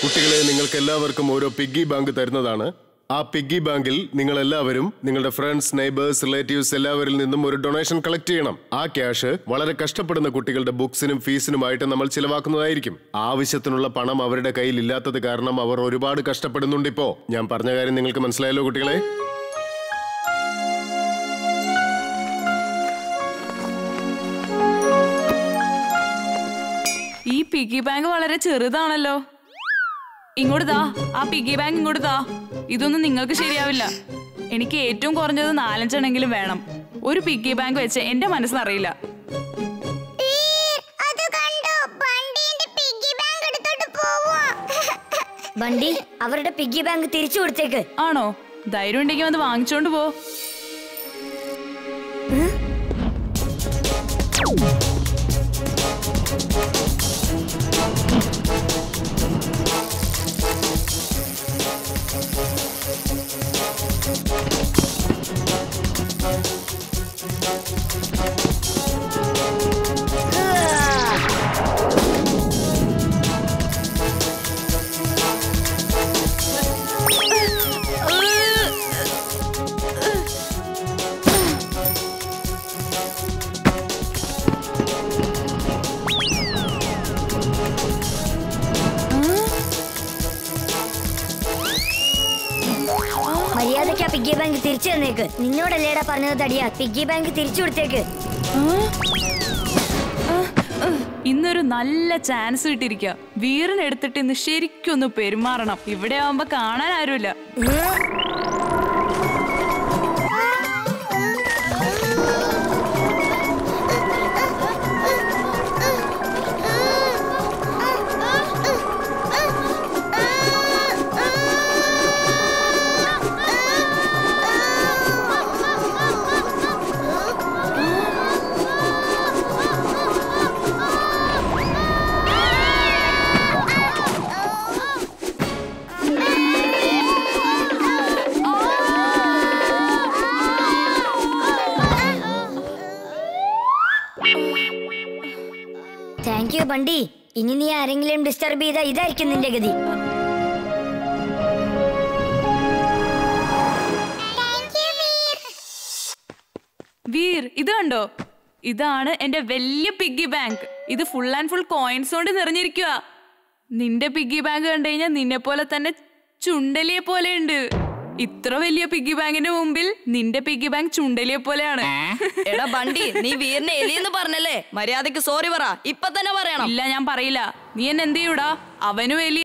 കുട്ടികളെ നിങ്ങൾക്ക് എല്ലാവർക്കും ഓരോ പിഗ്ഗി ബാങ്ക് തരുന്നതാണ് ആ പിഗ്ഗി ബാങ്കിൽ നിങ്ങൾ എല്ലാവരും നിങ്ങളുടെ ഫ്രണ്ട്സ് നെയ്ബേഴ്സ് റിലേറ്റീവ്സ് എല്ലാവരിൽ നിന്നും ഒരു ഡൊണേഷൻ കളക്ട് ചെയ്യണം ആ ക്യാഷ് വളരെ കഷ്ടപ്പെടുന്ന കുട്ടികളുടെ ബുക്സിനും ഫീസിനുമായിട്ട് നമ്മൾ ചിലവാക്കുന്നതായിരിക്കും ആവശ്യത്തിനുള്ള പണം അവരുടെ കയ്യിൽ ഇല്ലാത്തത് കാരണം അവർ ഒരുപാട് കഷ്ടപ്പെടുന്നുണ്ട് ഇപ്പോ ഞാൻ പറഞ്ഞ കാര്യം നിങ്ങൾക്ക് മനസ്സിലായല്ലോ കുട്ടികളെ ഈ പിഗി ബാങ്ക് വളരെ ചെറുതാണല്ലോ ഇങ്ങോട്ട് താ ആ പിഗി ബാങ്ക് ഇങ്ങോട്ട് താ ഇതൊന്നും നിങ്ങൾക്ക് ശരിയാവില്ല എനിക്ക് ഏറ്റവും കുറഞ്ഞത് നാലഞ്ചെണ്ണെങ്കിലും വേണം ഒരു പിഗി ബാങ്ക് വെച്ച് എന്റെ മനസ്സിനറിയില്ല അത് കണ്ടോ ബണ്ടിന്റെ പിഗ്ഗി ബാങ്ക് എടുത്തോണ്ട് പോവാ ബണ്ടി അവരുടെ പിഗ്ഗി ബാങ്ക് തിരിച്ചു കൊടുത്തേക്ക് ആണോ ധൈര്യം ഉണ്ടെങ്കിൽ വന്ന് വാങ്ങിച്ചോണ്ട് പോ മര്യാദയ്ക്ക് ആ പിഗ്ഗി ബാങ്ക് തിരിച്ചു തന്നേക്ക് നിന്നോടല്ലേടാ പറഞ്ഞത് തടിയാ പിഗ്ഗി ബാങ്ക് തിരിച്ചു കൊടുത്തേക്ക് ഇന്നൊരു നല്ല ചാൻസ് കിട്ടിയിരിക്കുക വീറിനെടുത്തിട്ട് ഇന്ന് ശരിക്കും ഒന്ന് പെരുമാറണം ഇവിടെ ആവുമ്പോ കാണാൻ ആരുമില്ല താങ്ക് യു ബണ്ടി ഇനി നീ ആരെങ്കിലും ഡിസ്റ്റർബ് ചെയ്താ ഇതായിരിക്കും നിന്റെ ഗതി വീർ ഇത് കണ്ടോ ഇതാണ് എന്റെ വലിയ പിഗ്ഗി ബാങ്ക് ഇത് ഫുൾ ആൻഡ് ഫുൾ കോയിൻസ് കൊണ്ട് നിറഞ്ഞിരിക്കുക നിന്റെ പിഗ്ഗി ബാങ്ക് കണ്ടു കഴിഞ്ഞാൽ നിന്നെ പോലെ തന്നെ ചുണ്ടലിയെ പോലെ ഉണ്ട് ഇത്ര വലിയ പിഗ്ഗി ബാങ്കിന്റെ മുമ്പിൽ നിന്റെ പിഗ്ഗി ബാങ്ക് ചുണ്ടലിയെ പോലെയാണ് എടാ ബണ്ടി നീ വീറിനെ എലിയെന്ന് പറഞ്ഞല്ലേ മര്യാദക്ക് സോറി പറ ഇപ്പൊ തന്നെ പറയണം ഇല്ല ഞാൻ പറയില്ല നീ എന്നെ എന്ത് ചെയ്യൂടാ അവനും എലി